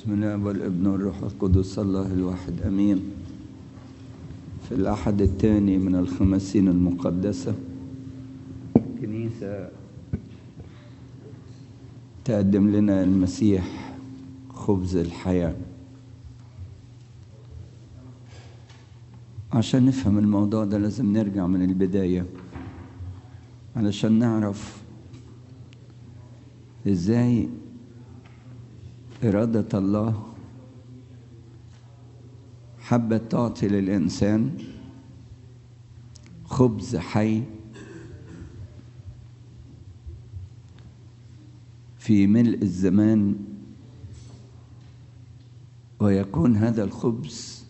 بسم الله والابن والروح القدس الله الواحد امين في الاحد الثاني من الخمسين المقدسه كنيسه تقدم لنا المسيح خبز الحياه عشان نفهم الموضوع ده لازم نرجع من البدايه علشان نعرف ازاي إرادة الله حبت تعطي للإنسان خبز حي في ملء الزمان ويكون هذا الخبز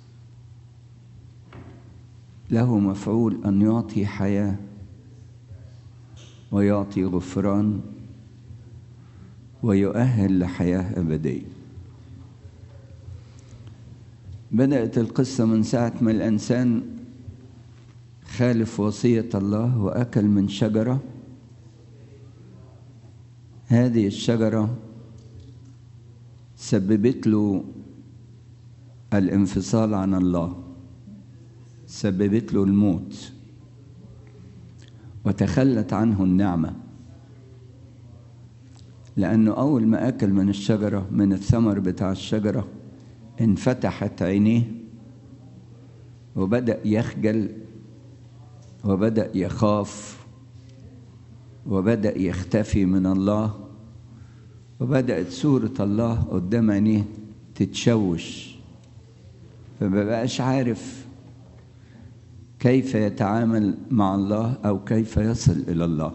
له مفعول أن يعطي حياة ويعطي غفران ويؤهل لحياة أبدية بدأت القصة من ساعة ما الإنسان خالف وصية الله وأكل من شجرة هذه الشجرة سببت له الانفصال عن الله سببت له الموت وتخلت عنه النعمه لأنه أول ما أكل من الشجرة من الثمر بتاع الشجرة انفتحت عينيه وبدأ يخجل وبدأ يخاف وبدأ يختفي من الله وبدأت صورة الله قدام عينيه تتشوش فما بقاش عارف كيف يتعامل مع الله أو كيف يصل إلى الله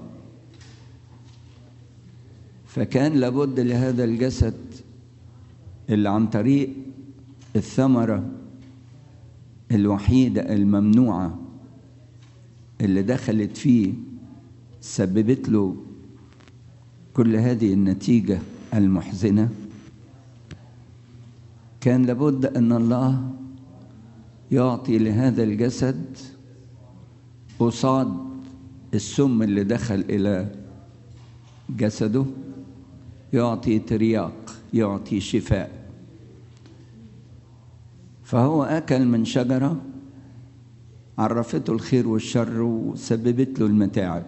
فكان لابد لهذا الجسد اللي عن طريق الثمرة الوحيدة الممنوعة اللي دخلت فيه سببت له كل هذه النتيجة المحزنة كان لابد أن الله يعطي لهذا الجسد قصاد السم اللي دخل إلى جسده يعطي ترياق يعطي شفاء فهو أكل من شجرة عرفته الخير والشر وسببت له المتاعب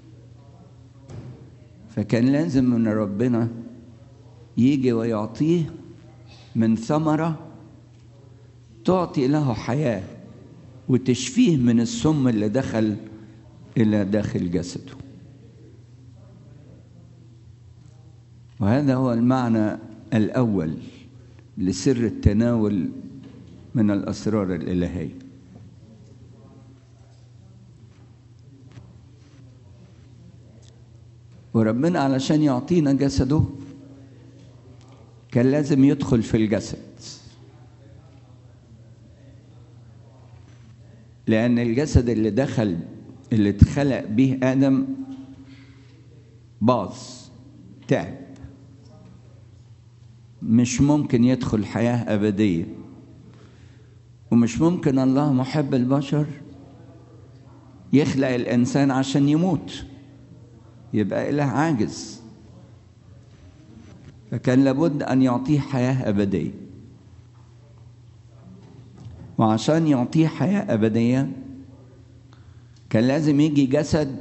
فكان لازم من ربنا يجي ويعطيه من ثمرة تعطي له حياة وتشفيه من السم اللي دخل إلى داخل جسده وهذا هو المعنى الأول لسر التناول من الأسرار الإلهية وربنا علشان يعطينا جسده كان لازم يدخل في الجسد لأن الجسد اللي دخل اللي اتخلق به آدم باظ تعب مش ممكن يدخل حياة أبدية ومش ممكن الله محب البشر يخلق الإنسان عشان يموت يبقى إله عاجز فكان لابد أن يعطيه حياة أبدية وعشان يعطيه حياة أبدية كان لازم يجي جسد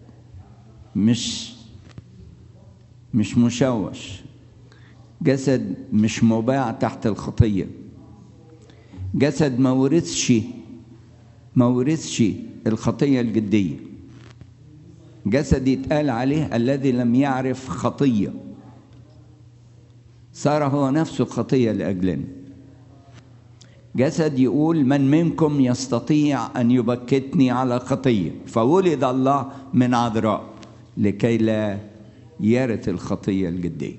مش مش مشوش جسد مش مباع تحت الخطية جسد ما ورثش ما ورثش الخطية الجدية جسد يتقال عليه الذي لم يعرف خطية صار هو نفسه خطية لأجلنا جسد يقول من منكم يستطيع أن يبكتني على خطية فولد الله من عذراء لكي لا يرث الخطية الجدية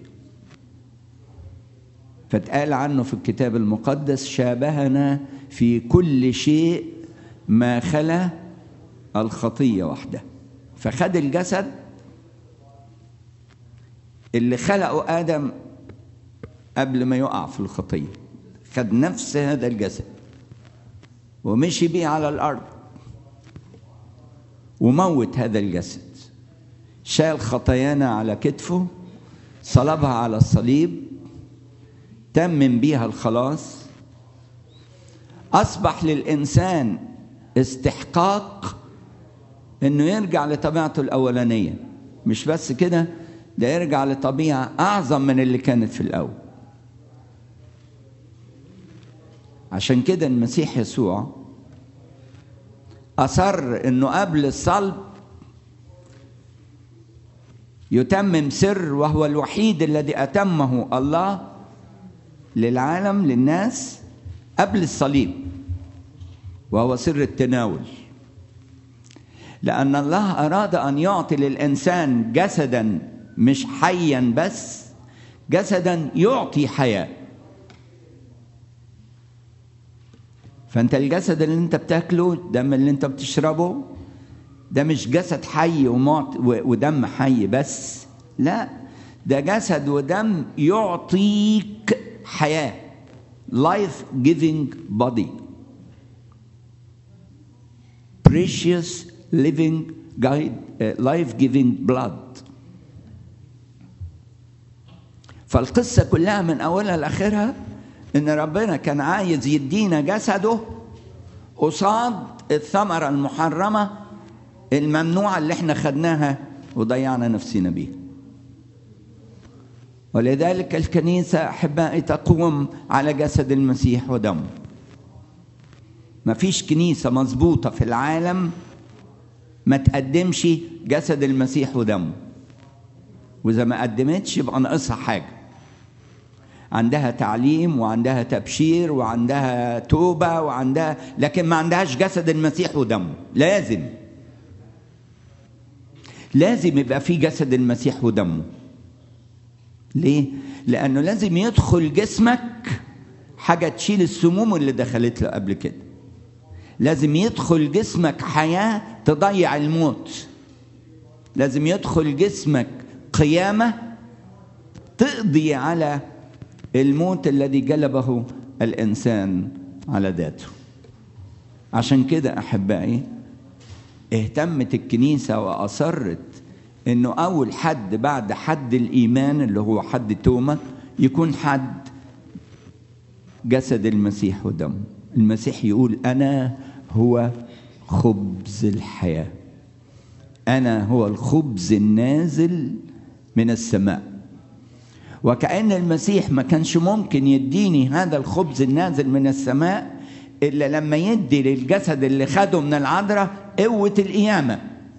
فاتقال عنه في الكتاب المقدس شابهنا في كل شيء ما خلا الخطية وحده فخد الجسد اللي خلقه آدم قبل ما يقع في الخطية خد نفس هذا الجسد ومشي بيه على الأرض وموت هذا الجسد شال خطايانا على كتفه صلبها على الصليب تمم بيها الخلاص اصبح للانسان استحقاق انه يرجع لطبيعته الاولانيه مش بس كده ده يرجع لطبيعه اعظم من اللي كانت في الاول عشان كده المسيح يسوع اصر انه قبل الصلب يتمم سر وهو الوحيد الذي اتمه الله للعالم للناس قبل الصليب وهو سر التناول لان الله اراد ان يعطي للانسان جسدا مش حيا بس جسدا يعطي حياه فانت الجسد اللي انت بتاكله الدم اللي انت بتشربه ده مش جسد حي ومعط ودم حي بس لا ده جسد ودم يعطيك حياه life giving body precious living guide uh, life giving blood فالقصة كلها من أولها لآخرها إن ربنا كان عايز يدينا جسده قصاد الثمرة المحرمة الممنوعة اللي احنا خدناها وضيعنا نفسنا بيها ولذلك الكنيسة أحبائي تقوم على جسد المسيح ودمه ما فيش كنيسة مظبوطة في العالم ما تقدمش جسد المسيح ودمه وإذا ما قدمتش يبقى ناقصها حاجة عندها تعليم وعندها تبشير وعندها توبة وعندها لكن ما عندهاش جسد المسيح ودمه لازم لازم يبقى في جسد المسيح ودمه ليه؟ لأنه لازم يدخل جسمك حاجة تشيل السموم اللي دخلت له قبل كده لازم يدخل جسمك حياة تضيع الموت لازم يدخل جسمك قيامة تقضي على الموت الذي جلبه الإنسان على ذاته عشان كده أحبائي اهتمت الكنيسة وأصرت انه اول حد بعد حد الايمان اللي هو حد توما يكون حد جسد المسيح ودمه المسيح يقول انا هو خبز الحياه انا هو الخبز النازل من السماء وكأن المسيح ما كانش ممكن يديني هذا الخبز النازل من السماء إلا لما يدي للجسد اللي خده من العذراء قوة القيامة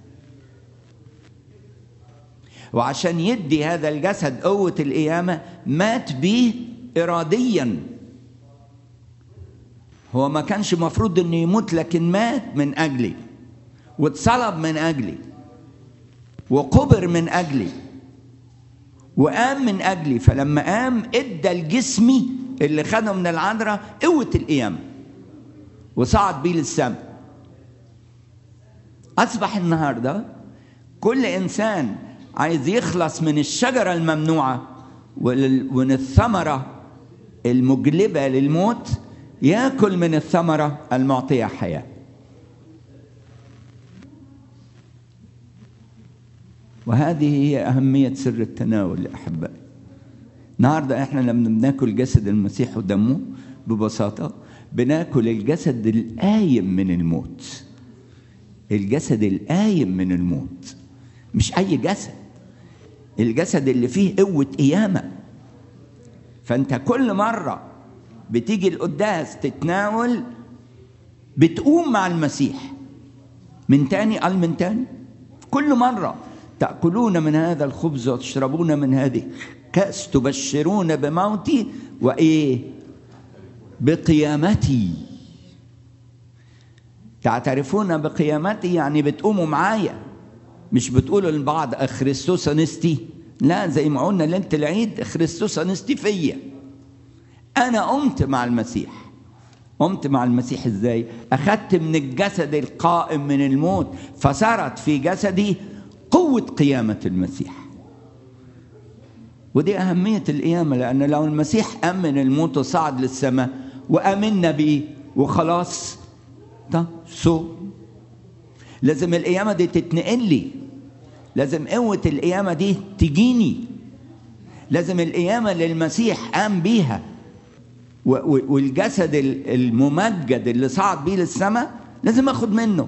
وعشان يدي هذا الجسد قوة القيامة مات به إراديا هو ما كانش مفروض انه يموت لكن مات من اجلي واتصلب من اجلي وقبر من اجلي وقام من اجلي فلما قام ادى لجسمي اللي خده من العذراء قوه القيامه وصعد بيه للسماء اصبح النهارده كل انسان عايز يخلص من الشجره الممنوعه ومن الثمره المجلبه للموت ياكل من الثمره المعطيه حياه وهذه هي أهمية سر التناول يا أحبائي النهاردة إحنا لما بناكل جسد المسيح ودمه ببساطة بناكل الجسد القايم من الموت الجسد القايم من الموت مش أي جسد الجسد اللي فيه قوة قيامة فأنت كل مرة بتيجي القداس تتناول بتقوم مع المسيح من تاني قال من تاني كل مرة تأكلون من هذا الخبز وتشربون من هذه كأس تبشرون بموتي وإيه بقيامتي تعترفون بقيامتي يعني بتقوموا معايا مش بتقولوا لبعض خريستوس انستي لا زي ما قلنا ليله العيد خريستوس انستي فيا انا قمت مع المسيح قمت مع المسيح ازاي اخذت من الجسد القائم من الموت فصارت في جسدي قوة قيامة المسيح ودي أهمية القيامة لأن لو المسيح قام من الموت وصعد للسماء وآمنا بيه وخلاص ده سو لازم القيامة دي تتنقل لي لازم قوة القيامة دي تجيني لازم القيامة اللي المسيح قام بيها والجسد الممجد اللي صعد بيه للسماء لازم اخد منه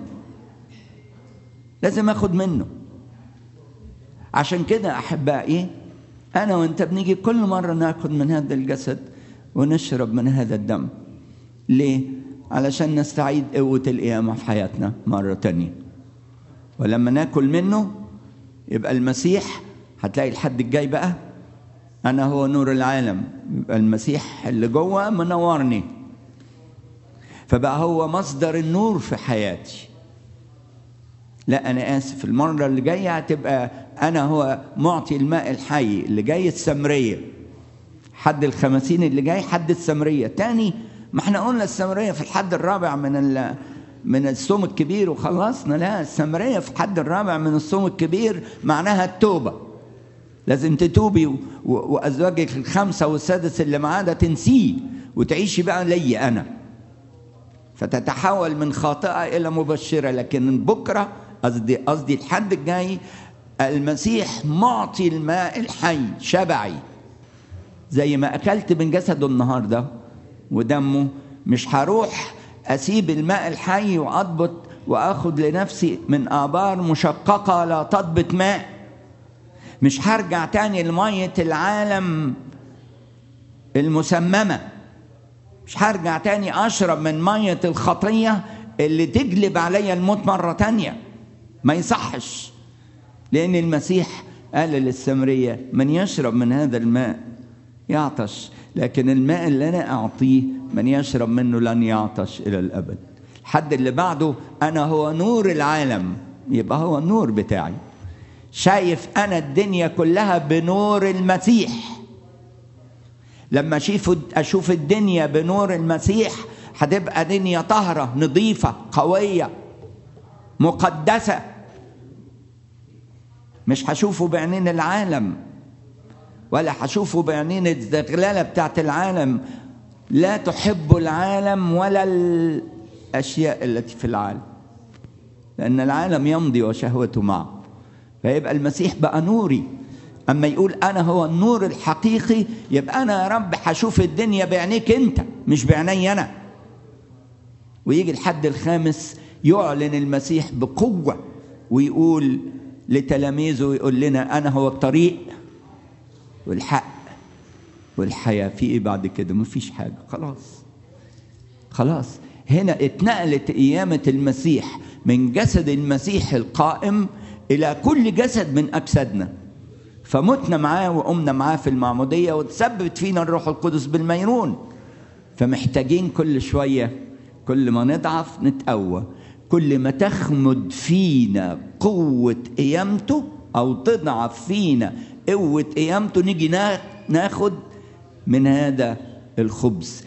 لازم اخد منه عشان كده احبائي انا وانت بنيجي كل مره ناخد من هذا الجسد ونشرب من هذا الدم ليه علشان نستعيد قوه القيامه في حياتنا مره تانية ولما ناكل منه يبقى المسيح هتلاقي الحد الجاي بقى انا هو نور العالم يبقى المسيح اللي جوه منورني فبقى هو مصدر النور في حياتي لا انا اسف المره اللي جايه هتبقى انا هو معطي الماء الحي اللي جاي السمريه حد الخمسين اللي جاي حد السمريه تاني ما احنا قلنا السمريه في الحد الرابع من من الصوم الكبير وخلصنا لا السمريه في الحد الرابع من الصوم الكبير معناها التوبه لازم تتوبي وازواجك الخمسه والسادس اللي معاه ده تنسيه وتعيشي بقى لي انا فتتحول من خاطئه الى مبشره لكن بكره قصدي قصدي الحد الجاي المسيح معطي الماء الحي شبعي زي ما اكلت من جسده النهارده ودمه مش هروح اسيب الماء الحي واضبط واخد لنفسي من ابار مشققه لا تضبط ماء مش هرجع تاني لميه العالم المسممه مش هرجع تاني اشرب من ميه الخطيه اللي تجلب عليا الموت مره تانيه ما يصحش لان المسيح قال للسمريه من يشرب من هذا الماء يعطش لكن الماء اللي انا اعطيه من يشرب منه لن يعطش الى الابد الحد اللي بعده انا هو نور العالم يبقى هو النور بتاعي شايف انا الدنيا كلها بنور المسيح لما اشوف اشوف الدنيا بنور المسيح هتبقى دنيا طاهره نظيفه قويه مقدسه مش هشوفه بعينين العالم ولا هشوفه بعينين الزغلله بتاعت العالم لا تحب العالم ولا الاشياء التي في العالم لان العالم يمضي وشهوته معه فيبقى المسيح بقى نوري اما يقول انا هو النور الحقيقي يبقى انا يا رب هشوف الدنيا بعينيك انت مش بعيني انا ويجي الحد الخامس يعلن المسيح بقوه ويقول لتلاميذه يقول لنا انا هو الطريق والحق والحياه في ايه بعد كده مفيش حاجه خلاص خلاص هنا اتنقلت قيامه المسيح من جسد المسيح القائم الى كل جسد من اجسادنا فمتنا معاه وقمنا معاه في المعموديه وتثبت فينا الروح القدس بالميرون فمحتاجين كل شويه كل ما نضعف نتقوى كل ما تخمد فينا قوه قيامته او تضعف فينا قوه قيامته نيجي ناخد من هذا الخبز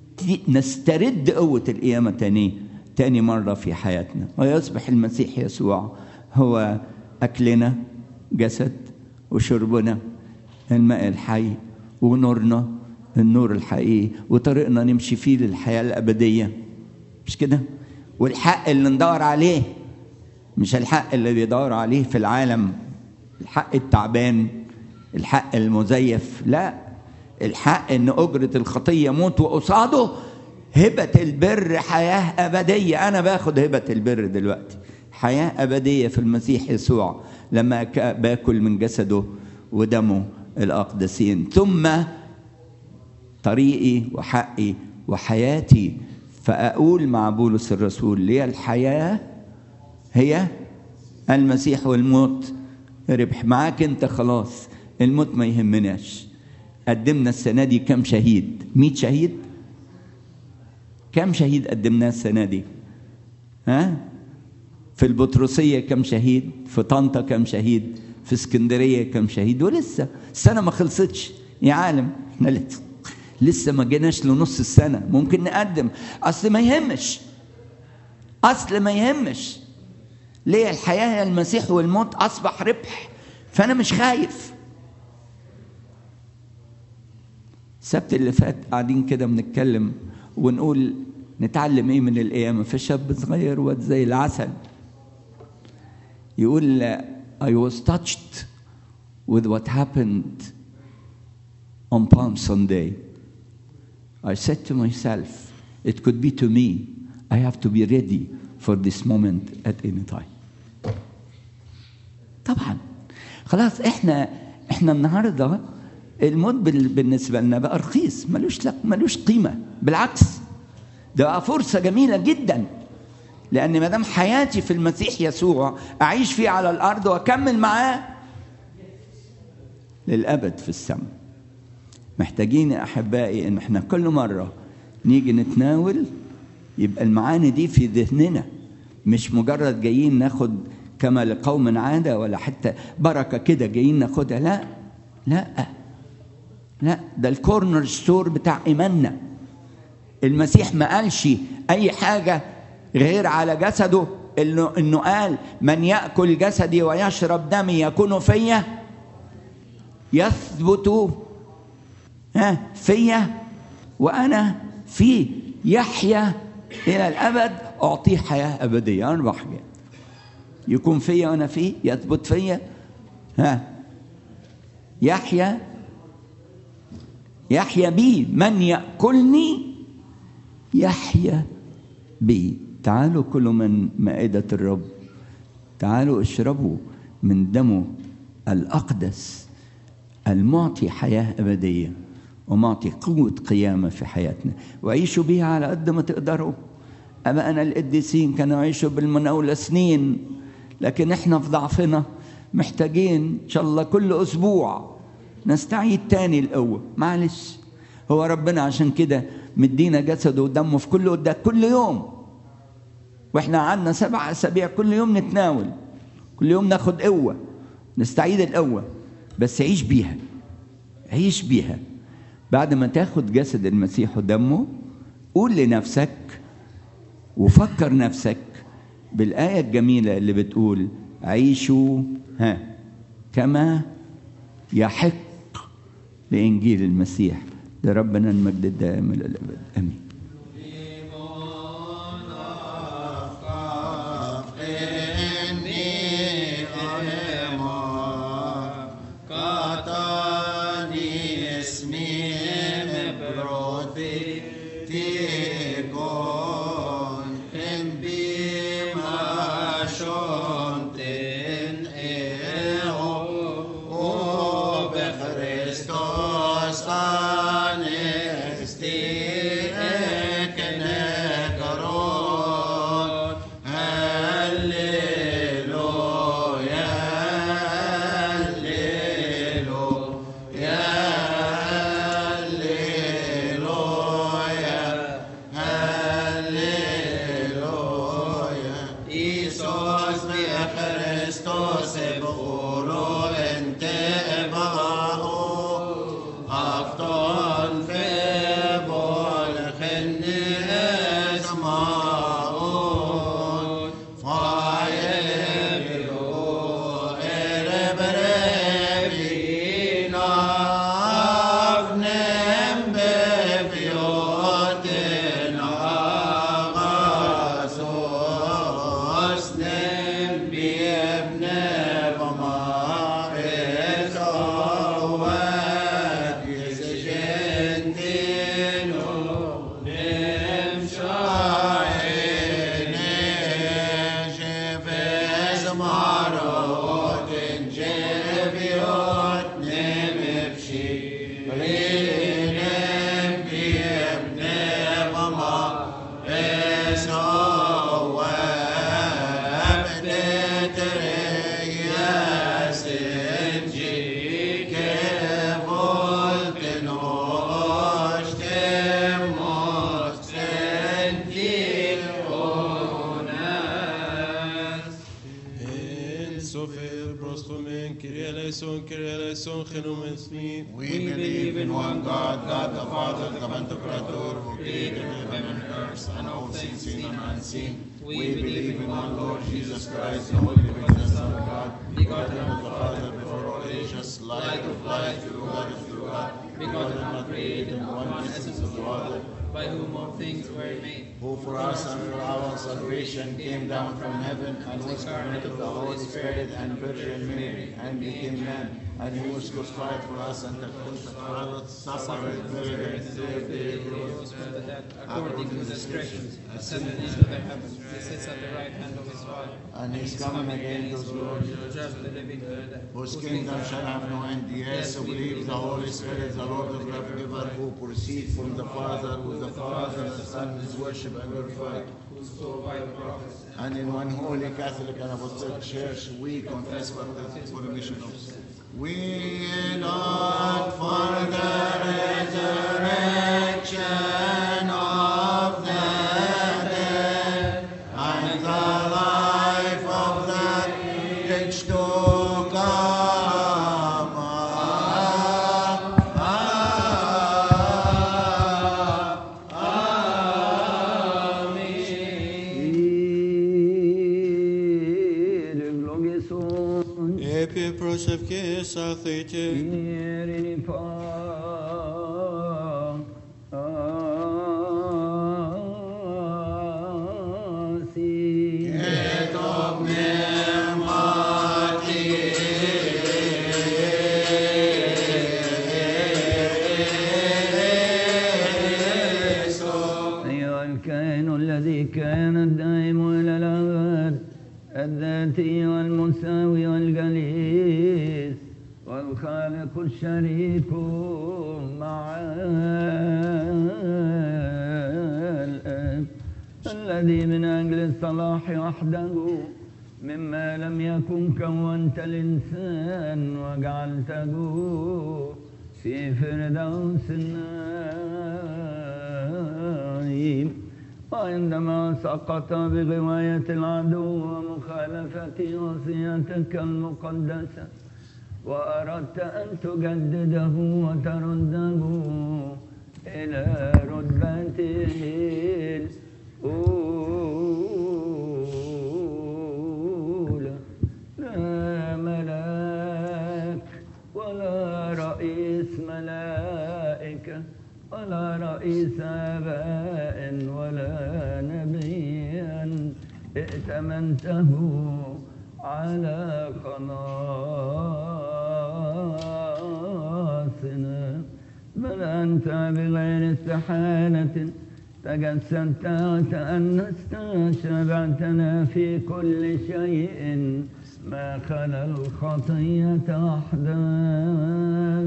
نسترد قوه القيامه تاني تاني مره في حياتنا ويصبح المسيح يسوع هو اكلنا جسد وشربنا الماء الحي ونورنا النور الحقيقي وطريقنا نمشي فيه للحياة الأبدية مش كده والحق اللي ندور عليه مش الحق اللي بيدور عليه في العالم الحق التعبان الحق المزيف لا الحق ان أجرة الخطية موت وقصاده هبة البر حياة أبدية أنا باخد هبة البر دلوقتي حياة أبدية في المسيح يسوع لما باكل من جسده ودمه الأقدسين ثم طريقي وحقي وحياتي فأقول مع بولس الرسول لي الحياة هي المسيح والموت ربح معاك انت خلاص الموت ما يهمناش قدمنا السنة دي كم شهيد مئة شهيد كم شهيد قدمناه السنة دي ها في البطرسية كم شهيد في طنطا كم شهيد في اسكندرية كم شهيد ولسه السنة ما خلصتش يا عالم احنا لسه لسه ما جيناش لنص السنة ممكن نقدم أصل ما يهمش أصل ما يهمش ليه الحياة هي المسيح والموت أصبح ربح فأنا مش خايف السبت اللي فات قاعدين كده بنتكلم ونقول نتعلم ايه من القيامة في شاب صغير واد زي العسل يقول I was touched with what happened on Palm Sunday I said to myself, it could be to me. I have to be ready for this moment at any time. طبعا خلاص احنا احنا النهارده الموت بال- بالنسبه لنا بقى رخيص ملوش لا ملوش قيمه بالعكس ده بقى فرصه جميله جدا لان ما دام حياتي في المسيح يسوع اعيش فيه على الارض واكمل معاه للابد في السماء محتاجين يا احبائي ان احنا كل مره نيجي نتناول يبقى المعاني دي في ذهننا مش مجرد جايين ناخد كما لقوم عاده ولا حتى بركه كده جايين ناخدها لا لا لا ده الكورنر ستور بتاع ايماننا المسيح ما قالش اي حاجه غير على جسده انه انه قال من ياكل جسدي ويشرب دمي يكون فيا يثبت ها فيا وانا فيه يحيا الى الابد اعطيه حياه ابديه اربع حاجات يكون فيا وانا فيه يثبت فيا ها يحيا يحيا بي من ياكلني يحيا بي تعالوا كلوا من مائده الرب تعالوا اشربوا من دمه الاقدس المعطي حياه ابديه ومعطي قوه قيامه في حياتنا وعيشوا بيها على قد ما تقدروا ابائنا القديسين كانوا يعيشوا بالمناوله سنين لكن احنا في ضعفنا محتاجين ان شاء الله كل اسبوع نستعيد تاني القوه معلش هو ربنا عشان كده مدينا جسده ودمه في كل قدام كل يوم واحنا قعدنا سبع اسابيع كل يوم نتناول كل يوم ناخد قوه نستعيد القوه بس عيش بيها عيش بيها بعد ما تاخد جسد المسيح ودمه قول لنفسك وفكر نفسك بالآية الجميلة اللي بتقول عيشوا ها كما يحق لإنجيل المسيح لربنا المجد الدائم إلى الأبد آمين We believe in one God, God the Father, the Pantocrator, who created heaven and earth and all things seen and unseen. We believe in one Lord Jesus Christ, the only begotten Son of God, begotten of the Father before all ages, light of light, true God of true God, begotten and not created, one essence of the Father, by whom all things were made. who for us and for our salvation came down from heaven and was incarnate of the Holy Spirit and Virgin Mary and became man and he was crucified for us and acquitted for us, suffered, buried, and third day rose. rose from the dead, according to the scriptures, ascended into the heavens, he sits at the right hand of his Father. And he's coming again to glory, to judge the living and the dead. whose kingdom shall have no end. Yes, we believe the Holy Spirit, the Lord of love giver, who proceeds from the Father, with the Father, the Son is worshipped and glorified. Who spoke by the prophets. And in one holy Catholic and Apostolic Church, we confess baptism for remission of sin. We look for the resurrection of the dead and the life of the age to come. Kyrie eglogison, Επί προσευχής αθήτη, Kyrie pasi. أيها الكائن الذي كان الدائم إلى الأبد الذاتي والمساوي والجليس والخالق الشريك مع الآب الذي من أجل الصلاح وحده مما لم يكن كونت الإنسان وجعلته في فردوس النعيم وعندما سقط بغواية العدو ومخالفة وصيتك المقدسة وأردت أن تجدده وترده إلى رتبته الأولى لا ملاك ولا رئيس ملائكة ولا رئيس آباء ولا نبيا ائتمنته على خلاصنا بل أنت بغير استحالة تجسدت وتأنست وشبعتنا في كل شيء ما خلا الخطية وحدها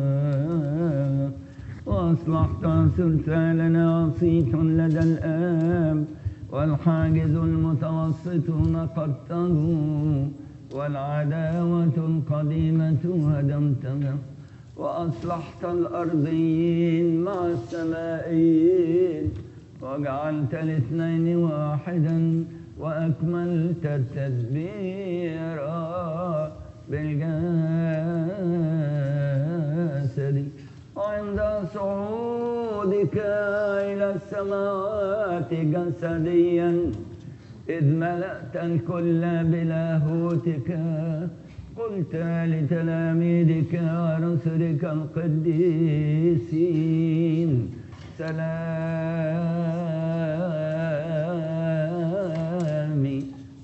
وأصلحت صرت لنا وسيط لدى الآب والحاجز المتوسط نقضته والعداوة القديمة هدمتها وأصلحت الأرضيين مع السمائيين وجعلت الاثنين واحدا وأكملت التدبير بالجسد وعند صعودك إلى السماوات جسديا إذ ملأت الكل بلاهوتك قلت لتلاميذك ورسلك القديسين سلامي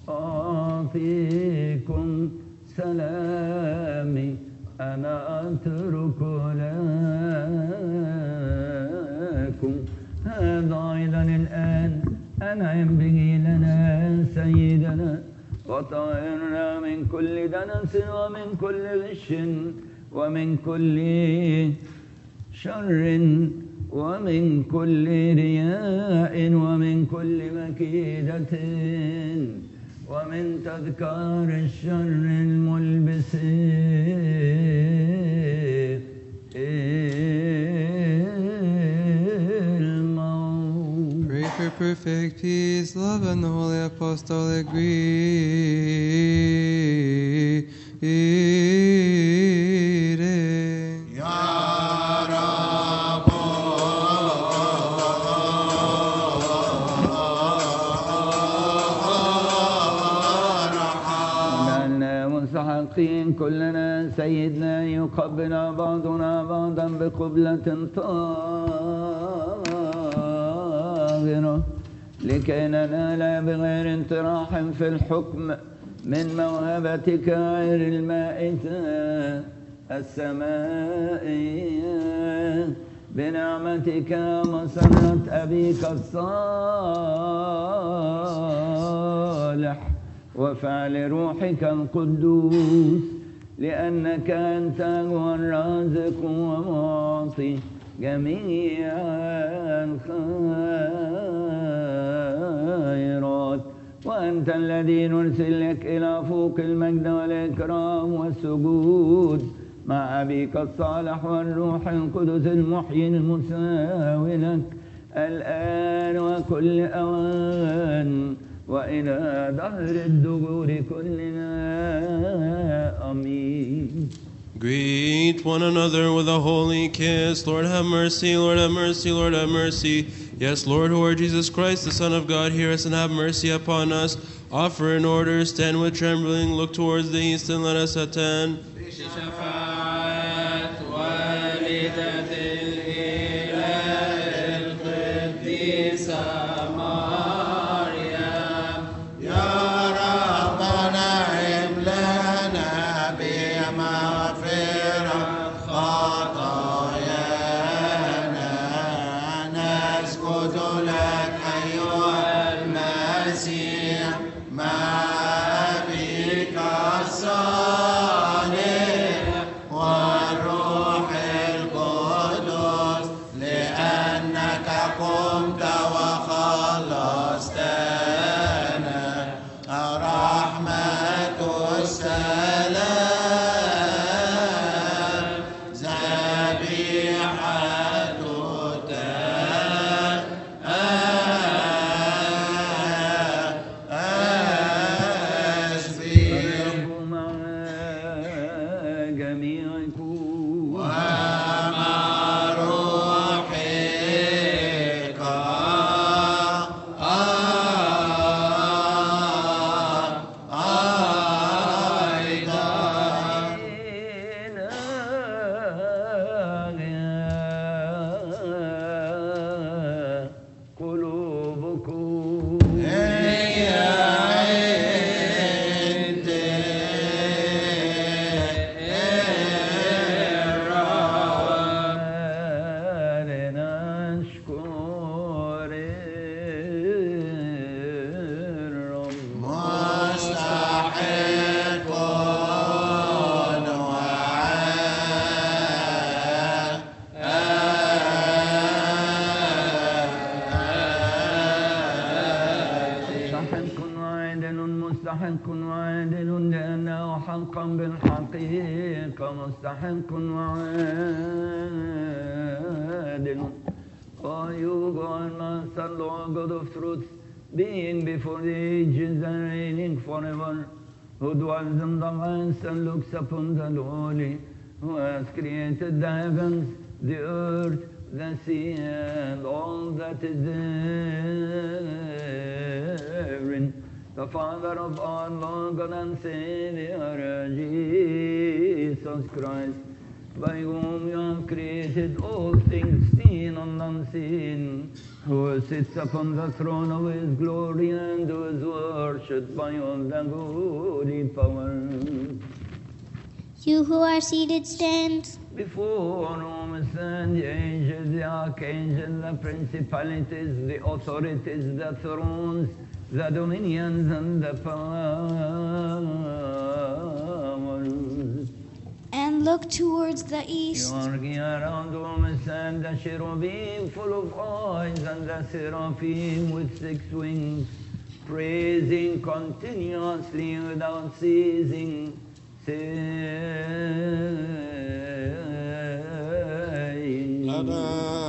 أعطيكم سلامي أنا أترك لكم هذا أيضا الآن أنعم به لنا سيدنا وطهرنا من كل دنس ومن كل غش ومن كل شر ومن كل رياء ومن كل مكيدة ومن تذكار الشر الملبس الموت pray for perfect peace, love, and the holy apostolic greeting. يا رب جعلنا مستحقين كلنا سيدنا يقبل بعضنا بعضا بقبلة طاهرة لكي ننال بغير انطراح في الحكم من موهبتك غير المائتة السمائية بنعمتك مسرة أبيك الصالح وفعل روحك القدوس لأنك أنت هو الرازق ومعطي جميع الخيرات وأنت الذي نرسل لك إلى فوق المجد والإكرام والسجود مع أبيك الصالح والروح القدس المحيي المساوي لك الآن وكل أوان وإلى دهر الدهور كلنا آمين Greet one another with a holy kiss. Lord have mercy, Lord have mercy, Lord have mercy. Yes, Lord, Lord Jesus Christ, the Son of God, hear us and have mercy upon us. Offer in order, stand with trembling, look towards the east and let us attend. بشفاعة والدة الإله القديسة مريم يا ربنا هب لنا بمغفرة خطايانا نسجد لك أيها المسيح مع أبيك الصالح والروح القدس لأنك قمت وخلصتنا رحمة السلام ذبيحة تسبيح الرب مع جميعكم ومع روحك أيضا قلوبكم هي عند لنشكر الرب مستحق مستحق وعادل مستحق وعادل لأنه حقا بالحقيقة مستحق وعادل Oh, you God, Master, Lord God of truth, being before the ages and reigning forever, who dwells in the highest and looks upon the lowly, who has created the heavens, the earth, the sea, and all that is therein. The Father of our Lord God and Savior, Jesus Christ, by whom you have created all things seen and unseen, who sits upon the throne of his glory and who is worshipped by all the holy powers. You who are seated, stand. Before whom stand the angels, the archangels, the principalities, the authorities, the thrones, the dominions, and the powers. And look towards the east. Yorgi around whom stand the cherubim full of eyes, and the seraphim with six wings, praising continuously without ceasing, saying, Let